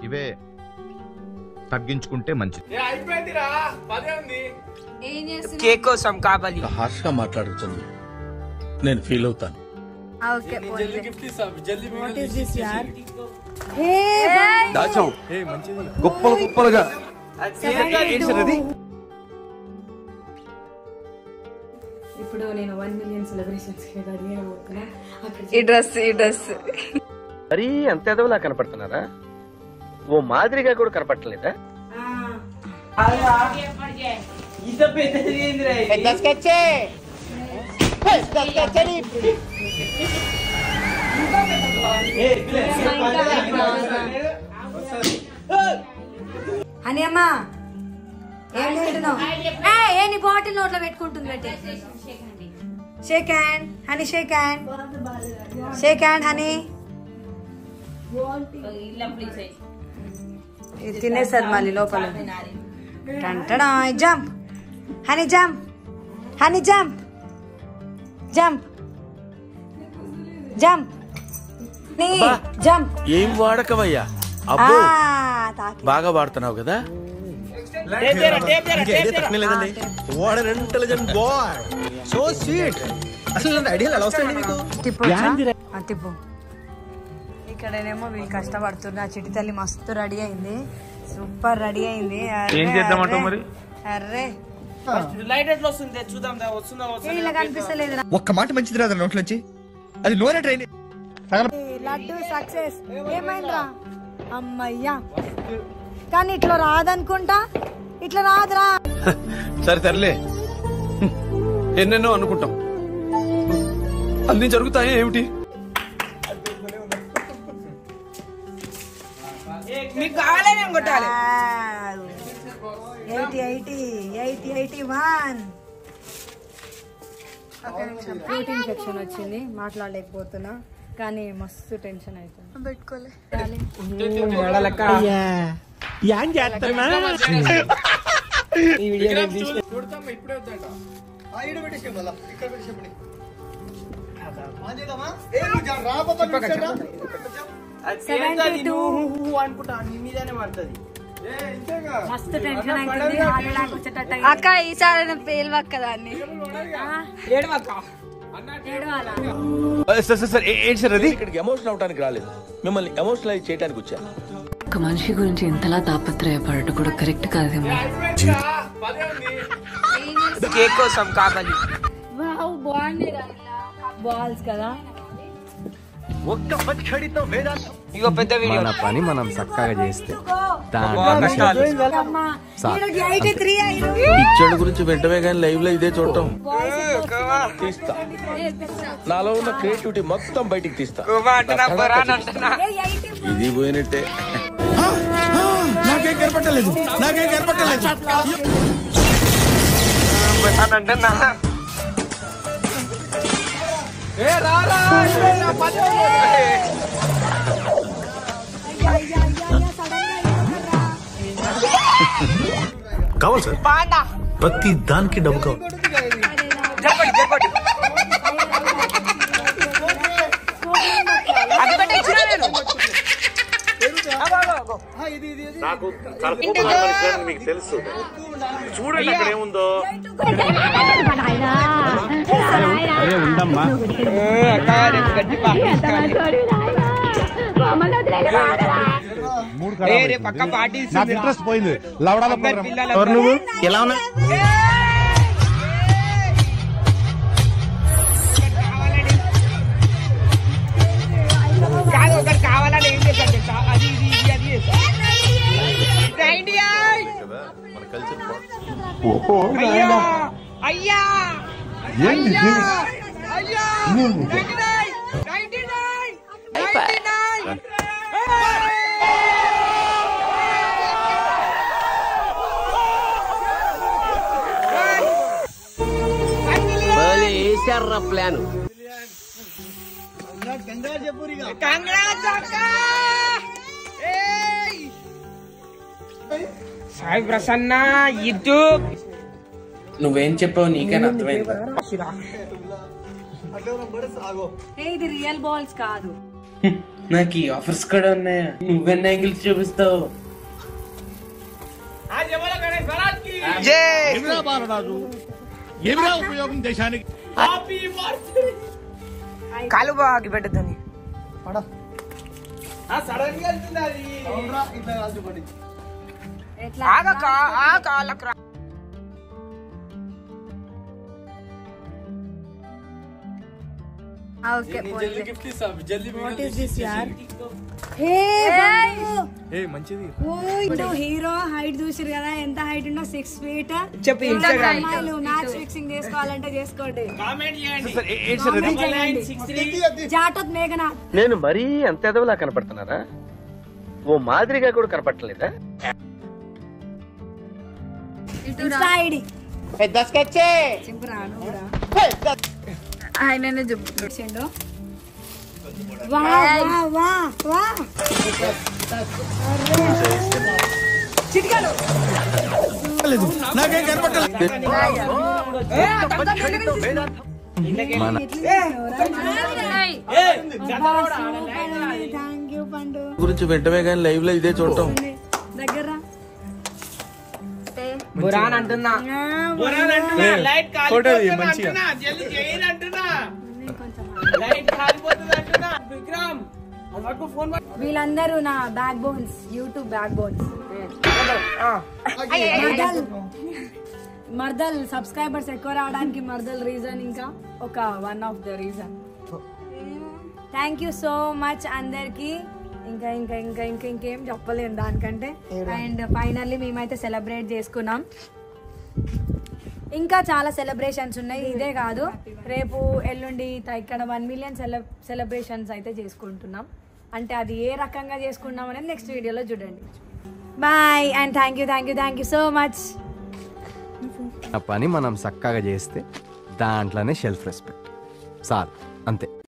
ఇవే తగ్గించుకుంటే మంచిది ఏం చేస్తున్నావు కేక్ కోసం కావాలి హార్ష్ గా మాట్లాడుతుంది నేను ఫీల్ అవుతాను ఓకే వాట్ ఇస్ దిస్ యార్ దాచాం గొప్పలు గొప్పలుగా ఇప్పుడు నేను వన్ మిలియన్ సెలబ్రేషన్స్ కి రెడీ అవుతున్నా అక్కడ ఈ డ్రెస్ ఈ డ్రెస్ మరీ అంత ఎదవలా కనపడుతున్నారా ఓ మాదిరిగా కూడా కనపడలేదా అని అమ్మా ఏం తింటున్నావు ఏ, ఏ నీ బాటిల్ నోట్లో పెట్టుకుంటుంది పెట్టి shake hand honey shake hand shake hand honey ఇది తినేసారు మళ్ళీ లోపల టంటడా jump honey jump honey jump jump jump నీ జంప్ ఏం వాడకవయ్యా ఆ అబ్బో తాకి బాగా వాడుతున్నావు కదా what an intelligent boy so sweet అసలు ఇలాంటి ఐడియాలు ఎలా వస్తాయండి మీకు తిప్పొచ్చా? ఆ, తిప్పు ఇక్కడనేమో వీళ్ళు కష్టపడుతున్నారు ఆ చిట్టి తల్లి మస్తు రెడీ అయింది సూపర్ రెడీ అయింది అర్రే, ఏం చేద్దామంటావు మరి? అర్రే లైట్ ఎట్లా వస్తుంది చూద్దాం దా, వస్తుందా ఏ, వస్తుందా ఇలా కనిపిస్తలేదు ఒక్క మాట మంచిది రాదు నోట్లోంచి అది నోరే ట్రైన్ లడ్డు సక్సెస్ ఏమైందిరా అమ్మయ్యా కానీ ఇట్లా రాదనుకుంటా ఇట్లా రాదురా సరే సర్లే ఎన్నెన్నో అనుకుంటాం అన్ని జరుగుతాయి ఏమిటి మీకు కావాలే నేను కొట్టాలి eighty eighty eighty eighty one ఒక నిమిషం ఫ్రూట్ ఇన్ఫెక్షన్ వచ్చింది మాట్లాడలేకపోతున్నా కానీ మస్తు టెన్షన్ అవుతుంది పెట్టుకోలే మస్తు టెన్షన్ అవుతుంది ఆడడానికి వచ్చేటట్టు అక్క ఈసారి పేల్వక్క దాన్ని ఏడవక్క ఏడవాలా సార్ సార్ సార్ ఏంటి సార్ అది ఇక్కడికి ఎమోషన్ అవడానికి రాలేదు మిమ్మల్ని ఎమోషనలైజ్ చేయడానికి వచ్చాను ఒక మనిషి గురించి ఇంతలా తాపత్రయపడటం కూడా కరెక్ట్ కాదేమో కేక్ కోసం కావాలి బాల్స్ కదా ఇగో పెద్ద వీడియో మన పని మనం చక్కగా చేస్తే అమ్మా ఈరోజు ఎయిటీ త్రీ అయ్యారు పిక్చర్ గురించి వెంటనే కానీ లైవ్ లో ఇదే చూడటం తీస్తా నాలో ఉన్న క్రియేటివిటీ మొత్తం బయటికి తీస్తా గోవా అంటున్నా బరాన్ అంటున్నా ఇది పోయినట్టే నాకేం కనపట్టలేదు నాకేం కనపట్టలేదు బరాన్ అంటున్నా ఏ రారా నా పని కావాలి సార్ పాండా ప్రతి దానికి డబ్బు కావాలి జరపండి జరపండి అది పెట్టి ఇచ్చినా నేను అగో, అగో, అగో. నాకు చాలా కోపం మనిషి మీకు తెలుసు చూడండి అక్కడ ఏముందో ఏ, రే పక్క పార్టీ ఇస్తుంది. పోయింది అందరి పిల్లలు ఎవరు నువ్వు ఎలా ఉన్నా కాదు ఒకటి కావాలని ఏం చేశారు తెలుసా అది ఇది ఇది అది చేశారు. Right yay. మన కల్చర్ అయ్యా అయ్యా అయ్యా అయ్యా 99 99 99 వేసారా ప్లాన్ కంగ్రాట్స్ అక్క ఏయ్ సాయి ప్రసన్న యూట్యూబ్ నువ్వేం చెప్పావు నీకైనా అర్థమైంది ఏ, ఇది రియల్ బాల్స్ కాదు నాకు ఈ ఆఫర్స్ కూడా ఉన్నాయా నువ్వెన్ని యాంగిల్స్ చూపిస్తావు आज ये बोलो गणेश महाराज की ఏమిరా బాలరాజు ఏమిరా ఉపయోగం దేశానికి हैप्पी बर्थडे కాలు బాగా పెట్టద్దని ఆ సడన్ గా వెళ్తుంది అది ఎట్లా ఆగక ఆ కాళ్ళకు రా ఓకే వాట్ ఇస్ దిస్ యార్ ఏ మంచిది ఇప్పుడు హీరో హైట్ చూసిరు కదా ఎంత హైట్ ఉన్నా సిక్స్ ఫీట్ చెప్పు ఇన్స్టాగ్రామ్ అమ్మాయిలు మ్యాచ్ ఫిక్సింగ్ చేసుకోవాలంటే చేసుకోండి కామెంట్ చేయండి Comment చేయండి. సిక్స్ త్రీ జాటత్ మేఘనాథ్ నేను మరీ అంత ఎదవలా కనపడుతున్నారా ఓ మాదిరిగా కూడా కనపడలేదా ఇన్స్టా ఐడి పెద్ద స్కెచ్ చింపురా నువ్వు కూడా ఆయననే చెప్పు వచ్చిండు వా వా వా వా చిటికలు నాకేం కనపడలేదు మన థ్యాంక్ యూ పండు గురించి వెంటనే కానీ లైవ్ లో ఇదే చూడటం దగ్గర బురాన్ అంటున్నా బురాన్ అంటున్నా లైట్ కాలిపోతుంది అంటున్నా జల్దీ చేయను అంటున్నా లైట్ కాలిపోతుంది అంటున్నా విక్రమ్ అది పట్టుకో ఫోన్ పట్టుకో వీళ్ళందరూ నా back bones YouTube back bones మర్దల్ మర్దల్ సబ్స్క్రైబర్స్ ఎక్కువ రావడానికి మర్దల్ రీజన్ ఇంకా ఒక one of the reason thank you so much అందరికి ఇంకా ఇంకా ఇంకా ఇంకా ఇంకేం చెప్పలేను దానికంటే అండ్ ఫైనల్లీ మేమైతే సెలబ్రేట్ చేసుకున్నాం ఇంకా చాలా సెలబ్రేషన్స్ ఉన్నాయి ఇదే కాదు రేపు ఎల్లుండి త- ఇక్కడ వన్ మిలియన్ సెల సెలబ్రేషన్స్ అయితే చేసుకుంటున్నాం అంటే అది ఏ రకంగా చేసుకున్నాం అనేది నెక్స్ట్ వీడియోలో చూడండి bye and thank you thank you thank you so much ఆ పని మనం చక్కగా చేస్తే దాంట్లోనే షెల్ఫ్ రెస్పెక్ట్ చాలు అంతే